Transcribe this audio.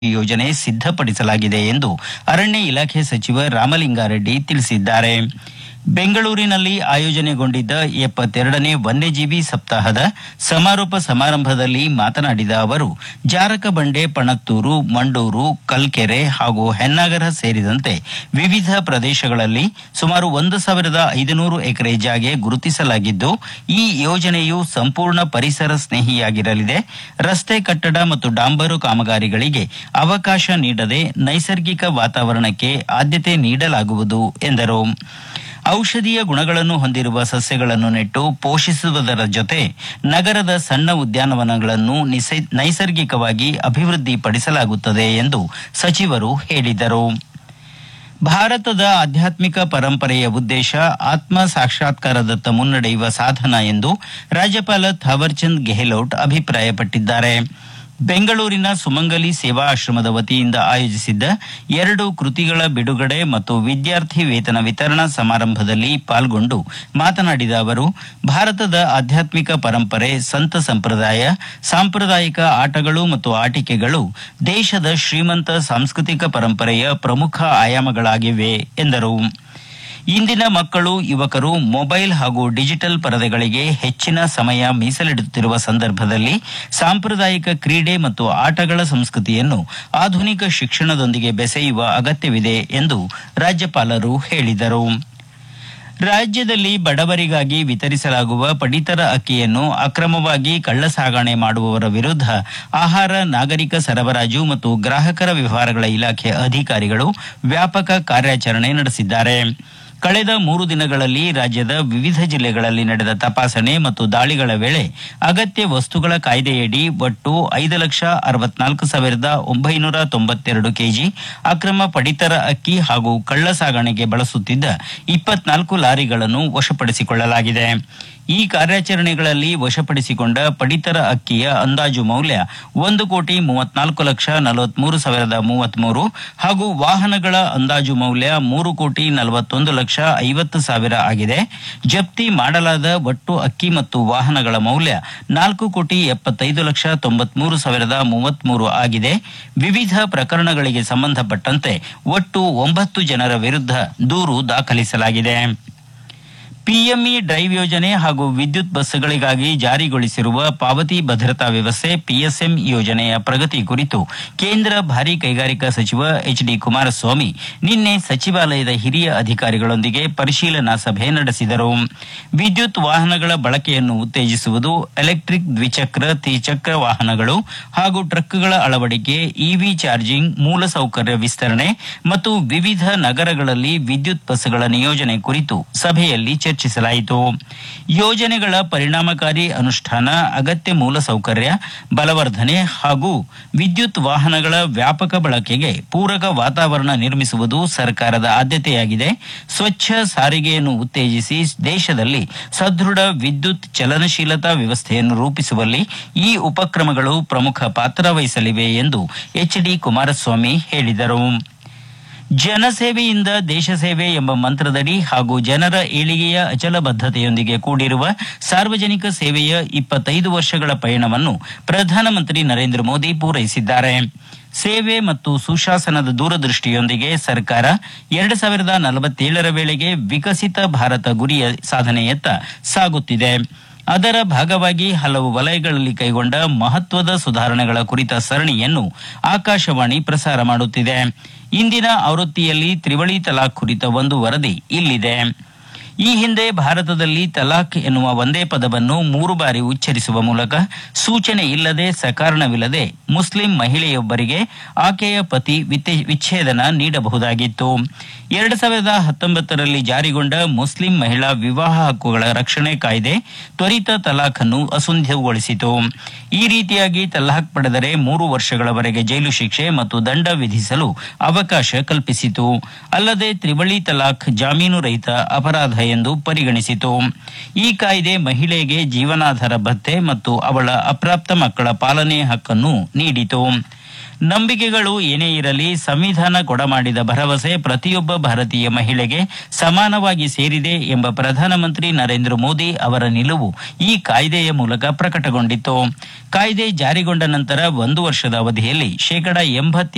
ಯೋಜನೆ ಸಿದ್ಧಪಡಿಸಲಾಗಿದೆ ಎಂದು ಅರಣ್ಯ ಇಲಾಖೆ ಸಚಿವ ರಾಮಲಿಂಗಾರೆಡ್ಡಿ ತಿಳಿಸಿದ್ದಾರೆ ಬೆಂಗಳೂರಿನಲ್ಲಿ ಆಯೋಜನೆಗೊಂಡಿದ್ದ ಎಪ್ಪತ್ತೆರಡನೇ ವನ್ಯಜೀವಿ ಸಪ್ತಾಹದ ಸಮಾರೋಪ ಸಮಾರಂಭದಲ್ಲಿ ಮಾತನಾಡಿದ ಅವರು ಜಾರಕಬಂಡೆ ಪಣತ್ತೂರು ಮಂಡೂರು ಕಲ್ಕೆರೆ ಹಾಗೂ ಹೆನ್ನಾಗರ ಸೇರಿದಂತೆ ವಿವಿಧ ಪ್ರದೇಶಗಳಲ್ಲಿ ಸುಮಾರು ಒಂದು ಸಾವಿರದ ಐದುನೂರು ಎಕರೆ ಜಾಗೆ ಗುರುತಿಸಲಾಗಿದ್ದು ಈ ಯೋಜನೆಯು ಸಂಪೂರ್ಣ ಪರಿಸರ ಸ್ನೇಹಿಯಾಗಿರಲಿದೆ ರಸ್ತೆ ಕಟ್ಟಡ ಮತ್ತು ಡಾಂಬರು ಕಾಮಗಾರಿಗಳಿಗೆ ಅವಕಾಶ ನೀಡದೆ ನೈಸರ್ಗಿಕ ವಾತಾವರಣಕ್ಕೆ ಆದ್ಯತೆ ನೀಡಲಾಗುವುದು ಎಂದರು ಔಷಧೀಯ ಗುಣಗಳನ್ನು ಹೊಂದಿರುವ ಸಸ್ಯಗಳನ್ನು ನೆಟ್ಟು ಪೋಷಿಸುವುದರ ಜೊತೆ ನಗರದ ಸಣ್ಣ ಉದ್ಯಾನವನಗಳನ್ನು ನಿಸೈ- ನೈಸರ್ಗಿಕವಾಗಿ ಅಭಿವೃದ್ಧಿಪಡಿಸಲಾಗುತ್ತದೆ ಎಂದು ಸಚಿವರು ಹೇಳಿದರು ಭಾರತದ ಆಧ್ಯಾತ್ಮಿಕ ಪರಂಪರೆಯ ಉದ್ದೇಶ ಆತ್ಮ ಸಾಕ್ಷಾತ್ಕಾರದತ್ತ ಮುನ್ನಡೆಯುವ ಸಾಧನ ಎಂದು ರಾಜ್ಯಪಾಲ ಥಾವರ್ಚಂದ್ ಗೆಹ್ಲೋಟ್ ಅಭಿಪ್ರಾಯಪಟ್ಟಿದ್ದಾರೆ ಬೆಂಗಳೂರಿನ ಸುಮಂಗಲಿ ಸೇವಾ ಆಶ್ರಮದ ವತಿಯಿಂದ ಆಯೋಜಿಸಿದ್ದ ಎರಡು ಕೃತಿಗಳ ಬಿಡುಗಡೆ ಮತ್ತು ವಿದ್ಯಾರ್ಥಿ ವೇತನ ವಿತರಣಾ ಸಮಾರಂಭದಲ್ಲಿ ಪಾಲ್ಗೊಂಡು ಮಾತನಾಡಿದ ಅವರು ಭಾರತದ ಆಧ್ಯಾತ್ಮಿಕ ಪರಂಪರೆ ಸಂತ ಸಂಪ್ರದಾಯ ಸಾಂಪ್ರದಾಯಿಕ ಆಟಗಳು ಮತ್ತು ಆಟಿಕೆಗಳು ದೇಶದ ಶ್ರೀಮಂತ ಸಾಂಸ್ಕೃತಿಕ ಪರಂಪರೆಯ ಪ್ರಮುಖ ಆಯಾಮಗಳಾಗಿವೆ ಎಂದರು ಇಂದಿನ ಮಕ್ಕಳು ಯುವಕರು ಮೊಬೈಲ್ ಹಾಗೂ ಡಿಜಿಟಲ್ ಪರದೆಗಳಿಗೆ ಹೆಚ್ಚಿನ ಸಮಯ ಮೀಸಲಿಡುತ್ತಿರುವ ಸಂದರ್ಭದಲ್ಲಿ ಸಾಂಪ್ರದಾಯಿಕ ಕ್ರೀಡೆ ಮತ್ತು ಆಟಗಳ ಸಂಸ್ಕೃತಿಯನ್ನು ಆಧುನಿಕ ಶಿಕ್ಷಣದೊಂದಿಗೆ ಬೆಸೆಯುವ ಅಗತ್ಯವಿದೆ ಎಂದು ರಾಜ್ಯಪಾಲರು ಹೇಳಿದರು ರಾಜ್ಯದಲ್ಲಿ ಬಡವರಿಗಾಗಿ ವಿತರಿಸಲಾಗುವ ಪಡಿತರ ಅಕ್ಕಿಯನ್ನು ಅಕ್ರಮವಾಗಿ ಕಳ್ಳಸಾಗಣೆ ಮಾಡುವವರ ವಿರುದ್ಧ ಆಹಾರ ನಾಗರಿಕ ಸರಬರಾಜು ಮತ್ತು ಗ್ರಾಹಕರ ವ್ಯವಹಾರಗಳ ಇಲಾಖೆ ಅಧಿಕಾರಿಗಳು ವ್ಯಾಪಕ ಕಾರ್ಯಾಚರಣೆ ನಡೆಸಿದ್ದಾರೆ ಕಳೆದ ಮೂರು ದಿನಗಳಲ್ಲಿ ರಾಜ್ಯದ ವಿವಿಧ ಜಿಲ್ಲೆಗಳಲ್ಲಿ ನಡೆದ ತಪಾಸಣೆ ಮತ್ತು ದಾಳಿಗಳ ವೇಳೆ ಅಗತ್ಯ ವಸ್ತುಗಳ ಕಾಯ್ದೆಯಡಿ ಒಟ್ಟು ಐದು ಲಕ್ಷ ಅರವತ್ನಾಲ್ಕು ಸಾವಿರದ ಒಂಬೈನೂರ ತೊಂಬತ್ತೆರಡು ಕೆಜಿ ಅಕ್ರಮ ಪಡಿತರ ಅಕ್ಕಿ ಹಾಗೂ ಕಳ್ಳ ಸಾಗಣೆಗೆ ಬಳಸುತ್ತಿದ್ದ ಇಪ್ಪತ್ನಾಲ್ಕು ಲಾರಿಗಳನ್ನು ವಶಪಡಿಸಿಕೊಳ್ಳಲಾಗಿದೆ ಈ ಕಾರ್ಯಾಚರಣೆಗಳಲ್ಲಿ ವಶಪಡಿಸಿಕೊಂಡ ಪಡಿತರ ಅಕ್ಕಿಯ ಅಂದಾಜು ಮೌಲ್ಯ ಒಂದು ಕೋಟಿ ಮೂವತ್ನಾಲ್ಕು ಲಕ್ಷ ನಲವತ್ಮೂರು ಸಾವಿರದ ಮೂವತ್ಮೂರು ಹಾಗೂ ವಾಹನಗಳ ಅಂದಾಜು ಮೌಲ್ಯ ಮೂರು ಕೋಟಿ ನಲವತ್ತೊಂದು ಲಕ್ಷ ಐವತ್ತು ಸಾವಿರ ಆಗಿದೆ ಜಪ್ತಿ ಮಾಡಲಾದ ಒಟ್ಟು ಅಕ್ಕಿ ಮತ್ತು ವಾಹನಗಳ ಮೌಲ್ಯ ನಾಲ್ಕು ಕೋಟಿ ಎಪ್ಪತ್ತೈದು ಲಕ್ಷ ತೊಂಬತ್ಮೂರು ಸಾವಿರದ ಮೂವತ್ಮೂರು ಆಗಿದೆ ವಿವಿಧ ಪ್ರಕರಣಗಳಿಗೆ ಸಂಬಂಧಪಟ್ಟಂತೆ ಒಟ್ಟು ಒಂಬತ್ತು ಜನರ ವಿರುದ್ಧ ದೂರು ದಾಖಲಿಸಲಾಗಿದೆ ಪಿಎಂಇ ಡ್ರೈವ್ ಯೋಜನೆ ಹಾಗೂ ವಿದ್ಯುತ್ ಬಸ್ಗಳಿಗಾಗಿ ಜಾರಿಗೊಳಿಸಿರುವ ಪಾವತಿ ಭದ್ರತಾ ವ್ಯವಸ್ಥೆ ಪಿಎಸ್ಎಂ ಯೋಜನೆಯ ಪ್ರಗತಿ ಕುರಿತು ಕೇಂದ್ರ ಭಾರಿ ಕೈಗಾರಿಕಾ ಸಚಿವ ಎಚ್ ಡಿ ಕುಮಾರಸ್ವಾಮಿ ನಿನ್ನೆ ಸಚಿವಾಲಯದ ಹಿರಿಯ ಅಧಿಕಾರಿಗಳೊಂದಿಗೆ ಪರಿಶೀಲನಾ ಸಭೆ ನಡೆಸಿದರು ವಿದ್ಯುತ್ ವಾಹನಗಳ ಬಳಕೆಯನ್ನು ಉತ್ತೇಜಿಸುವುದು ಎಲೆಕ್ಟ್ರಿಕ್ ದ್ವಿಚಕ್ರ ತ್ರಿಚಕ್ರ ವಾಹನಗಳು ಹಾಗೂ ಟ್ರಕ್ಗಳ ಅಳವಡಿಕೆ ಇವಿ ಚಾರ್ಜಿಂಗ್ ಮೂಲಸೌಕರ್ಯ ವಿಸ್ತರಣೆ ಮತ್ತು ವಿವಿಧ ನಗರಗಳಲ್ಲಿ ವಿದ್ಯುತ್ ಬಸ್ಗಳ ನಿಯೋಜನೆ ಕುರಿತು ಸಭೆಯಲ್ಲಿ ಚರ್ಚಿಸಲಾಯಿತು ಯೋಜನೆಗಳ ಪರಿಣಾಮಕಾರಿ ಅನುಷ್ಠಾನ ಅಗತ್ಯ ಮೂಲಸೌಕರ್ಯ ಬಲವರ್ಧನೆ ಹಾಗೂ ವಿದ್ಯುತ್ ವಾಹನಗಳ ವ್ಯಾಪಕ ಬಳಕೆಗೆ ಪೂರಕ ವಾತಾವರಣ ನಿರ್ಮಿಸುವುದು ಸರ್ಕಾರದ ಆದ್ಯತೆಯಾಗಿದೆ ಸ್ವಚ್ಛ ಸಾರಿಗೆಯನ್ನು ಉತ್ತೇಜಿಸಿ ದೇಶದಲ್ಲಿ ಸದೃಢ ವಿದ್ಯುತ್ ಚಲನಶೀಲತಾ ವ್ಯವಸ್ಥೆಯನ್ನು ರೂಪಿಸುವಲ್ಲಿ ಈ ಉಪಕ್ರಮಗಳು ಪ್ರಮುಖ ಪಾತ್ರ ವಹಿಸಲಿವೆ ಎಂದು ಎಚ್ ಡಿ ಕುಮಾರಸ್ವಾಮಿ ಹೇಳಿದರು ಜನಸೇವೆಯಿಂದ ದೇಶ ಸೇವೆ ಎಂಬ ಮಂತ್ರದಡಿ ಹಾಗೂ ಜನರ ಏಳಿಗೆಯ ಅಚಲ ಬದ್ಧತೆಯೊಂದಿಗೆ ಕೂಡಿರುವ ಸಾರ್ವಜನಿಕ ಸೇವೆಯ ಇಪ್ಪತ್ತೈದು ವರ್ಷಗಳ ಪಯಣವನ್ನು ಪ್ರಧಾನಮಂತ್ರಿ ನರೇಂದ್ರ ಮೋದಿ ಪೂರೈಸಿದ್ದಾರೆ ಸೇವೆ ಮತ್ತು ಸುಶಾಸನದ ದೂರದೃಷ್ಟಿಯೊಂದಿಗೆ ಸರ್ಕಾರ ಎರಡು ಸಾವಿರದ ನಲವತ್ತೇಳರ ವೇಳೆಗೆ ವಿಕಸಿತ ಭಾರತ ಗುರಿಯ ಸಾಧನೆಯತ್ತ ಸಾಗುತ್ತಿದೆ ಅದರ ಭಾಗವಾಗಿ ಹಲವು ವಲಯಗಳಲ್ಲಿ ಕೈಗೊಂಡ ಮಹತ್ವದ ಸುಧಾರಣೆಗಳ ಕುರಿತ ಸರಣಿಯನ್ನು ಆಕಾಶವಾಣಿ ಪ್ರಸಾರ ಮಾಡುತ್ತಿದೆ ಇಂದಿನ ಆವೃತ್ತಿಯಲ್ಲಿ ತ್ರಿವಳಿ ತಲಾಖ್ ಕುರಿತ ಒಂದು ವರದಿ ಇಲ್ಲಿದೆ ಈ ಹಿಂದೆ ಭಾರತದಲ್ಲಿ ತಲಾಖ್ ಎನ್ನುವ ಒಂದೇ ಪದವನ್ನು ಮೂರು ಬಾರಿ ಉಚ್ಚರಿಸುವ ಮೂಲಕ ಸೂಚನೆ ಇಲ್ಲದೆ ಸಕಾರಣವಿಲ್ಲದೆ ಮುಸ್ಲಿಂ ಮಹಿಳೆಯೊಬ್ಬರಿಗೆ ಆಕೆಯ ಪತಿ ವಿತ್ತೆ- ವಿಚ್ಛೇದನ ನೀಡಬಹುದಾಗಿತ್ತು ಎರಡು ಸಾವಿರದ ಹತ್ತೊಂಬತ್ತರಲ್ಲಿ ಜಾರಿಗೊಂಡ ಮುಸ್ಲಿಂ ಮಹಿಳಾ ವಿವಾಹ ಹಕ್ಕುಗಳ ರಕ್ಷಣೆ ಕಾಯ್ದೆ ತ್ವರಿತ ತಲಾಖ್ ಅನ್ನು ಅಸುಂಧ್ಯಗೊಳಿಸಿತು ಈ ರೀತಿಯಾಗಿ ತಲಾಖ್ ಪಡೆದರೆ ಮೂರು ವರ್ಷಗಳವರೆಗೆ ಜೈಲು ಶಿಕ್ಷೆ ಮತ್ತು ದಂಡ ವಿಧಿಸಲು ಅವಕಾಶ ಕಲ್ಪಿಸಿತು ಅಲ್ಲದೆ ತ್ರಿವಳಿ ತಲಾಖ್ ಜಾಮೀನು ರಹಿತ ಅಪರಾಧ ಎಂದು ಪರಿಗಣಿಸಿತು ಈ ಕಾಯ್ದೆ ಮಹಿಳೆಗೆ ಜೀವನಾಧಾರ ಭತ್ಯೆ ಮತ್ತು ಅವಳ ಅಪ್ರಾಪ್ತ ಮಕ್ಕಳ ಪಾಲನೆ ಹಕ್ಕನ್ನು ನೀಡಿತು ನಂಬಿಕೆಗಳು ಏನೇ ಇರಲಿ ಸಂವಿಧಾನ ಕೊಡಮಾಡಿದ ಭರವಸೆ ಪ್ರತಿಯೊಬ್ಬ ಭಾರತೀಯ ಮಹಿಳೆಗೆ ಸಮಾನವಾಗಿ ಸೇರಿದೆ ಎಂಬ ಪ್ರಧಾನಮಂತ್ರಿ ನರೇಂದ್ರ ಮೋದಿ ಅವರ ನಿಲುವು ಈ ಕಾಯ್ದೆಯ ಮೂಲಕ ಪ್ರಕಟಗೊಂಡಿತ್ತು ಕಾಯ್ದೆ ಜಾರಿಗೊಂಡ ನಂತರ ಒಂದು ವರ್ಷದ ಅವಧಿಯಲ್ಲಿ ಶೇಕಡ ಎಂಬತ್ತೇಳು